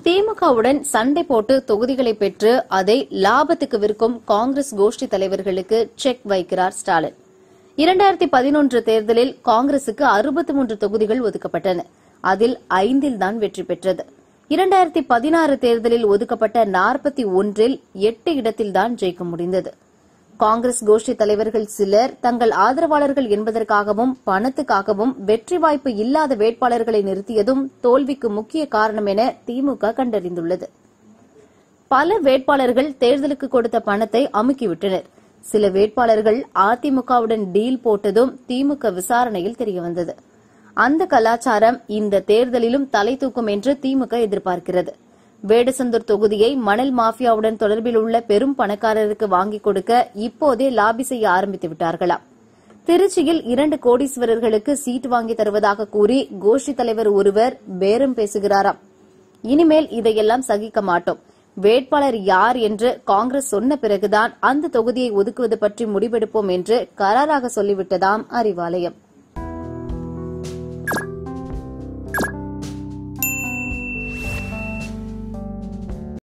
திமுகவுடன் சண்டை போட்டு தொகுதிகளை பெற்று அதை லாபத்துக்கு விற்கும் காங்கிரஸ் கோஷ்டி தலைவர்களுக்கு செக் வைக்கிறார் ஸ்டாலின் இரண்டாயிரத்தி பதினொன்று தேர்தலில் காங்கிரசுக்கு அறுபத்தி மூன்று தொகுதிகள் ஒதுக்கப்பட்டன அதில் ஐந்தில் தான் வெற்றி பெற்றது இரண்டாயிரத்தி பதினாறு தேர்தலில் ஒதுக்கப்பட்ட நாற்பத்தி ஒன்றில் எட்டு இடத்தில்தான் ஜெயிக்க முடிந்தது காங்கிரஸ் கோஷ்டி தலைவர்கள் சிலர் தங்கள் ஆதரவாளர்கள் என்பதற்காகவும் பணத்துக்காகவும் வெற்றி வாய்ப்பு இல்லாத வேட்பாளர்களை நிறுத்தியதும் தோல்விக்கு முக்கிய காரணம் என திமுக கண்டறிந்துள்ளது பல வேட்பாளர்கள் தேர்தலுக்கு கொடுத்த பணத்தை அமுக்கிவிட்டனர் சில வேட்பாளர்கள் அதிமுகவுடன் டீல் போட்டதும் திமுக விசாரணையில் தெரியவந்தது அந்த கலாச்சாரம் இந்த தேர்தலிலும் தலை தூக்கும் என்று திமுக எதிர்பார்க்கிறது வேடசந்தூர் தொகுதியை மணல் மாஃபியாவுடன் தொடர்பில் உள்ள பெரும் பணக்காரருக்கு வாங்கிக் கொடுக்க இப்போதே லாபி செய்ய ஆரம்பித்து விட்டார்களாம் திருச்சியில் இரண்டு கோடீஸ்வரர்களுக்கு சீட் வாங்கி தருவதாக கூறி கோஷ்டி தலைவர் ஒருவர் பேரம் பேசுகிறாராம் இனிமேல் இதையெல்லாம் சகிக்க மாட்டோம் வேட்பாளர் யார் என்று காங்கிரஸ் சொன்ன பிறகுதான் அந்த தொகுதியை ஒதுக்குவது பற்றி முடிவெடுப்போம் என்று கராராக சொல்லிவிட்டதாம் அறிவாலயம்